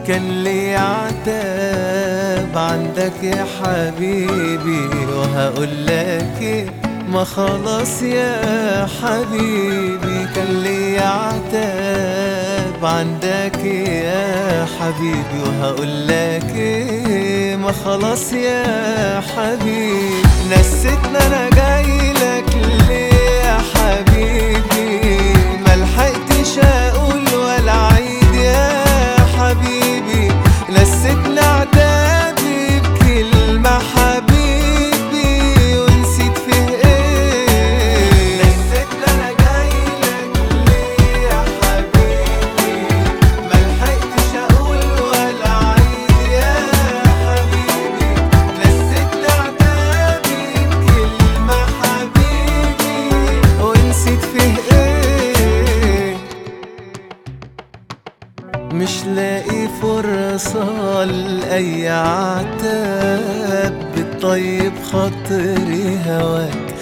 كان لي عتاب عندك يا حبيبي وهقول لك إيه ما خلاص يا حبيبي كان لي عتاب عندك يا حبيبي وهقول لك إيه ما خلاص يا حبيبي نسيتنا انا جاي لك ليه يا حبيبي ملحقتش اقول ولا عيد يا حبيبي نسيتنا عتابي بكلمة حبيبي ونسيت فيه ايه نسيتنا انا جاي لك ليه يا حبيبي ملحقتش اقول ولا عيد يا حبيبي نسيتنا عتابي بكلمة حبيبي ونسيت فيه ايه مش لاقي فرصة لأي عتاب بتطيب خاطري هواك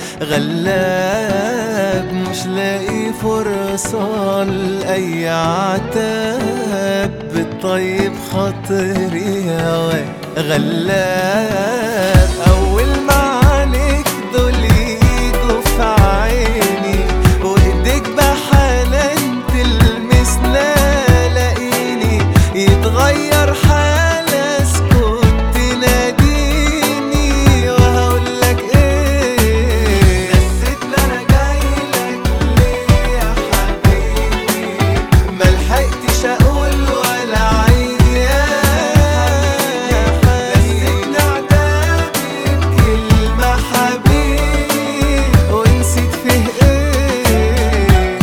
غلاب مش لاقي فرصة لأي عتاب بتطيب خاطري هواك غلاب أول ما عليك دول يجوا في عيني وإيديك بحنان تلمسنا لاقيني يتغير حالة اسكت تناديني وهقول لك ايه نسيتنا انا جاي لك ليه يا حبيبي ملحقتش اقول ولا عيد يا حبيبي نسيتنا عتابي بكلمة حبيبي ونسيت فيه ايه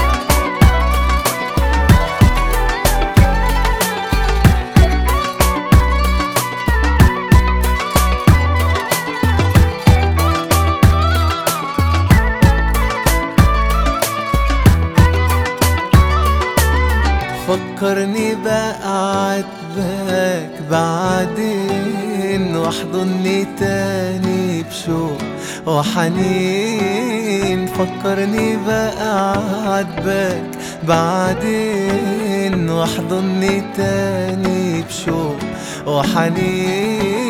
فكرني بقى عاتبك بعدين واحضني تاني بشوق وحنين فكرني بقى عاتبك بعدين واحضني تاني بشوق وحنين